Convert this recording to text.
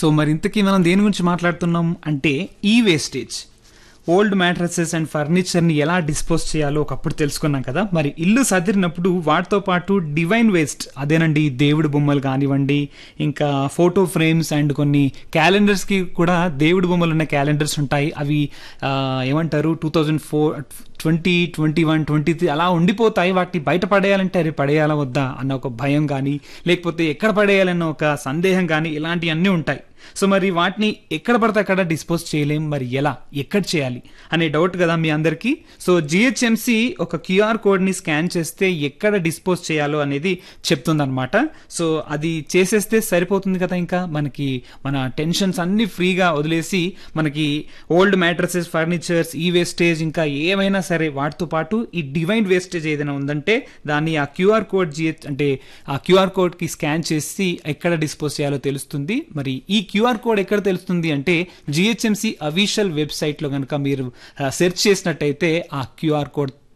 so మరి ఇంతకీ మనం దేని గురించి మాట్లాడుతున్నాం అంటే ఈ వేస్టేజ్ ఓల్డ్ మ్యాట్రసెస్ అండ్ ఫర్నిచర్ని ఎలా డిస్పోజ్ చేయాలో ఒకప్పుడు తెలుసుకున్నాం కదా మరి ఇల్లు సదిరినప్పుడు వాటితో పాటు డివైన్ వేస్ట్ అదేనండి దేవుడి బొమ్మలు కానివ్వండి ఇంకా ఫోటో ఫ్రేమ్స్ అండ్ కొన్ని క్యాలెండర్స్కి కూడా దేవుడి బొమ్మలు ఉన్న క్యాలెండర్స్ ఉంటాయి అవి ఆ, ఏమంటారు two thousand four twenty twenty one twenty three అలా ఉండిపోతాయి వాటిని బయట పడేయాలంటే అవి పడేయాలా వద్దా అన్న ఒక భయం కానీ లేకపోతే ఎక్కడ పడేయాలన్న ఒక సందేహం కానీ ఇలాంటివన్నీ ఉంటాయి సో మరి వాటిని ఎక్కడ పడితే అక్కడ డిస్పోజ్ చేయలేం మరి ఎలా ఎక్కడ చేయాలి అనే డౌట్ కదా మీ అందరికీ సో జిహెచ్ఎంసి ఒక క్యూఆర్ కోడ్ని స్కాన్ చేస్తే ఎక్కడ డిస్పోజ్ చేయాలో అనేది చెప్తుందన్నమాట సో అది చేసేస్తే సరిపోతుంది కదా ఇంకా మనకి మన టెన్షన్స్ అన్ని ఫ్రీగా వదిలేసి మనకి ఓల్డ్ మ్యాట్రసెస్ ఫర్నిచర్స్ ఈ వేస్టేజ్ ఇంకా ఏమైనా సరే వాటితో పాటు ఈ డివైన్ వేస్టేజ్ ఏదైనా ఉందంటే దాన్ని ఆ క్యూఆర్ కోడ్ జిహెచ్ అంటే ఆ క్యూఆర్ కోడ్కి స్కాన్ చేసి ఎక్కడ డిస్పోజ్ చేయాలో తెలుస్తుంది మరి ఈ క్యూఆర్ కోడ్ ఎక్కడ తెలుస్తుంది అంటే జిహెచ్ఎంసి అఫీషియల్ వెబ్సైట్లో కనుక మీరు సెర్చ్ చేసినట్టయితే ఆ క్యూఆర్ కోడ్